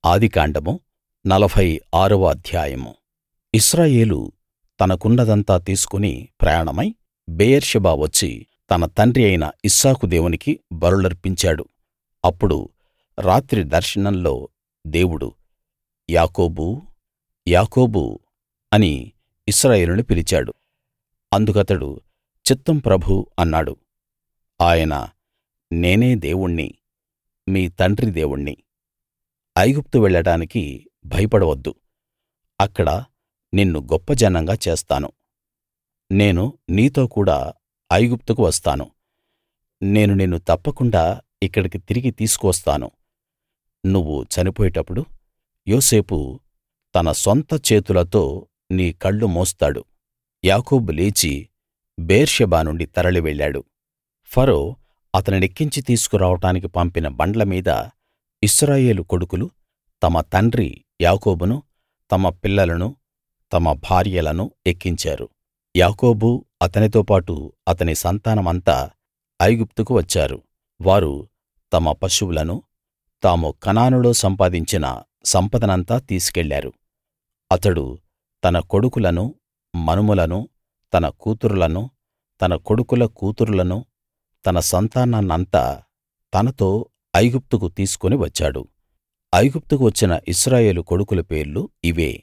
ఆదికాండము నలభై ఆరవ అధ్యాయము ఇశ్రాయేలు తనకున్నదంతా తీసుకుని ప్రయాణమై బెయేర్షెబా వచ్చి తన తండ్రి అయిన ఇస్సాకు దేవునికి బలులర్పించాడు అప్పుడు రాత్రి దర్శనంలో దేవుడు యాకోబూ యాకోబూ అని ఇశ్రాయేలును పిలిచాడు అందుకతడు చిత్తం ప్రభూ అన్నాడు ఆయన నేనే దేవుణ్ణి మీ తండ్రి దేవుణ్ణి ఐగుప్తు వెళ్ళడానికి భయపడవద్దు అక్కడ నిన్ను గొప్ప జనంగా చేస్తాను నేను నీతో కూడా ఐగుప్తుకు వస్తాను నేను నిన్ను తప్పకుండా ఇక్కడికి తిరిగి తీసుకువస్తాను నువ్వు చనిపోయేటప్పుడు యోసేపు తన సొంత చేతులతో నీ కళ్ళు మోస్తాడు యాకోబు లేచి బెయేర్షెబా నుండి తరలి వెళ్ళాడు ఫరో అతనినెక్కించి తీసుకురావడానికి పంపిన బండ్ల మీద ఇశ్రాయేలు కొడుకులు తమ తండ్రి యాకోబును తమ పిల్లలను తమ భార్యలను ఎక్కించారు యాకోబు అతనితో పాటు అతని సంతానమంతా ఐగుప్తుకు వచ్చారు వారు తమ పశువులను తాము కనానులో సంపాదించిన సంపదనంతా తీసుకెళ్ళారు అతడు తన కొడుకులను మనుమలను తన కూతుర్లను తన కొడుకుల కూతుర్లను తన సంతానాన్నంతా తనతో ఐగుప్తుకు తీసుకుని వచ్చాడు ఐగుప్తుకు వచ్చిన ఇశ్రాయేలు కొడుకుల పేర్లు ఇవే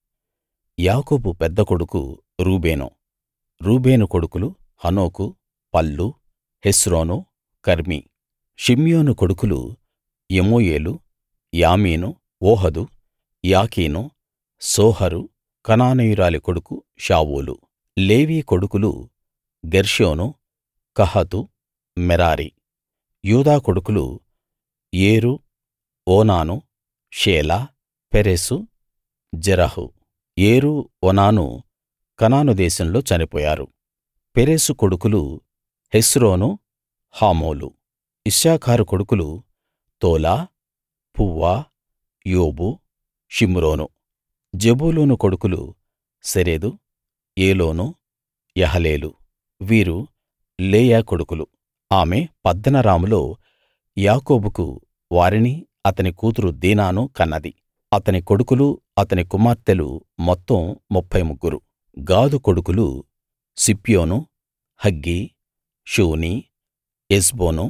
యాకోబు పెద్ద కొడుకు రూబేను రూబేను కొడుకులు హనోకు పల్లు హెస్రోను కర్మీ షిమ్యోను కొడుకులు యెమూయేలు యామీను ఓహదు యాకీను సోహరు కనానీయురాలి కొడుకు షావూలు లేవీ కొడుకులు గెర్షోను కహాతు మెరారి యూదా కొడుకులు ఏరు ఓనాను షేలా పెరెసు జెరహు ఏరు ఓనాను కనాను దేశంలో చనిపోయారు పెరెసు కొడుకులు హెస్రోను హామోలు ఇశ్శాఖారు కొడుకులు తోలా పువ్వా యోబు షిమ్రోను జెబూలూను కొడుకులు సెరెదు ఏలోను యహలేలు వీరు లేయా కొడుకులు ఆమె పద్దనరాములో యాకోబుకు వారిని అతని కూతురు దీనాను కన్నది అతని కొడుకులు అతని కుమార్తెలు మొత్తం ముప్ఫై ముగ్గురు గాదు కొడుకులు సిప్యోను హగ్గీ షూనీ ఎస్బోను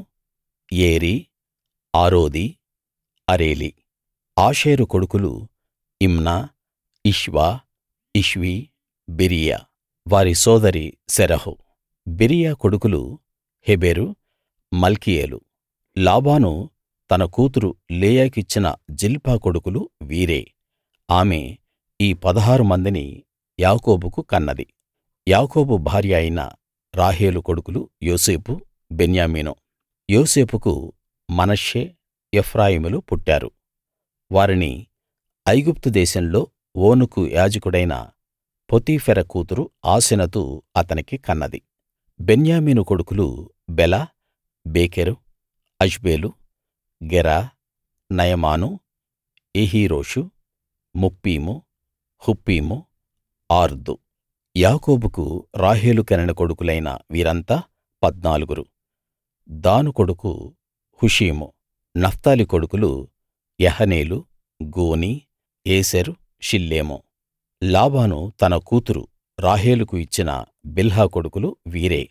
ఏరీ ఆరోది అరేలి ఆషేరు కొడుకులు ఇమ్నా ఇష్వా ఇష్వీ బెరీయా వారి సోదరి శెరహు బెరీయా కొడుకులు హెబెరు మల్కీయేలు లాబాను తన కూతురు లేయాకిచ్చిన జిల్పా కొడుకులు వీరే ఆమె ఈ పదహారు మందిని యాకోబుకు కన్నది యాకోబు భార్య అయిన రాహేలు కొడుకులు యోసేపు బెన్యామీను యోసేపుకు మనష్షే ఎఫ్రాయిములు పుట్టారు వారిని ఐగుప్తు దేశంలో ఓనుకు యాజకుడైన పొతీఫెర కూతురు ఆసెనతు అతనికి కన్నది బెన్యామీను కొడుకులు బెల బేకెరు అష్బేలు గెరా నయమాను ఏహీరోషు ముప్పీము హుప్పీము ఆర్దు యాకోబుకు రాహేలు కనిన కొడుకులైన వీరంతా పద్నాలుగురు దాను కొడుకు హుషీము నఫ్తాలి కొడుకులు యహనేలు గూనీ ఏసెరు షిల్లేము లాబాను తన కూతురు రాహేలుకు ఇచ్చిన బిల్హా కొడుకులు వీరే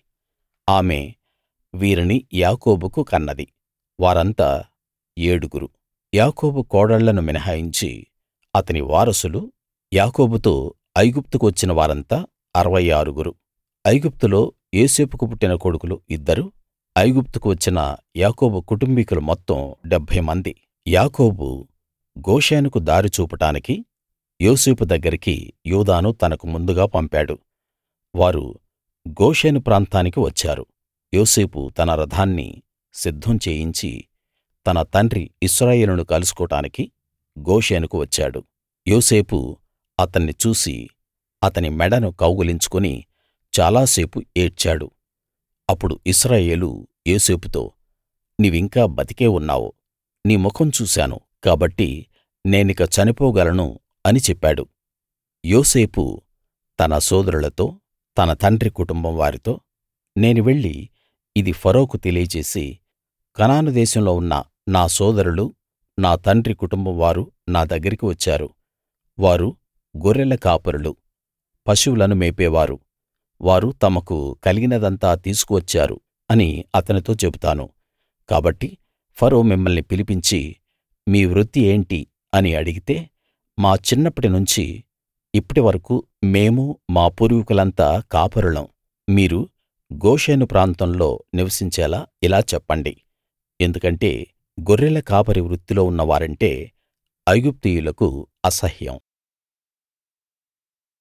ఆమె వీరిని యాకోబుకు కన్నది వారంతా ఏడుగురు యాకోబు కోడళ్లను మినహాయించి అతని వారసులు యాకోబుతో ఐగుప్తుకు వచ్చిన వారంతా అరవై ఆరుగురు ఐగుప్తులో యోసేపుకు పుట్టిన కొడుకులు ఇద్దరు ఐగుప్తుకు వచ్చిన యాకోబు కుటుంబీకులు మొత్తం డెబ్భై మంది యాకోబు గోషెనుకు దారి చూపడానికి యోసేపు దగ్గరికి యూదాను తనకు ముందుగా పంపాడు వారు గోషెను ప్రాంతానికి వచ్చారు యోసేపు తన రథాన్ని సిద్ధం చేయించి తన తండ్రి ఇశ్రాయేలును కలుసుకోడానికి గోషెనుకు వచ్చాడు యోసేపు అతన్ని చూసి అతని మెడను కౌగిలించుకుని చాలాసేపు ఏడ్చాడు అప్పుడు ఇశ్రాయేలు యోసేపుతో నీవింకా బతికే ఉన్నావు నీ ముఖం చూశాను కాబట్టి నేనిక చనిపోగలను అని చెప్పాడు యోసేపు తన సోదరులతో తన తండ్రి కుటుంబం వారితో నేను వెళ్లి ఇది ఫరోకు తెలియజేసి కనాను దేశంలో ఉన్న నా సోదరులు నా తండ్రి కుటుంబం వారు నా దగ్గరికి వచ్చారు వారు గొర్రెల కాపరులు పశువులను మేపేవారు వారు తమకు కలిగినదంతా తీసుకు వచ్చారు అని అతనితో చెబుతాను కాబట్టి ఫరో మిమ్మల్ని పిలిపించి మీ వృత్తి ఏంటి అని అడిగితే మా చిన్నప్పటి నుంచి ఇప్పటి వరకూ మేము మా పూర్వీకులంతా కాపరులం మీరు గోషెను ప్రాంతంలో నివసించేలా ఇలా చెప్పండి ఎందుకంటే గొర్రెల కాపరి వృత్తిలో ఉన్న వారంటే ఐగుప్తీయులకు అసహ్యం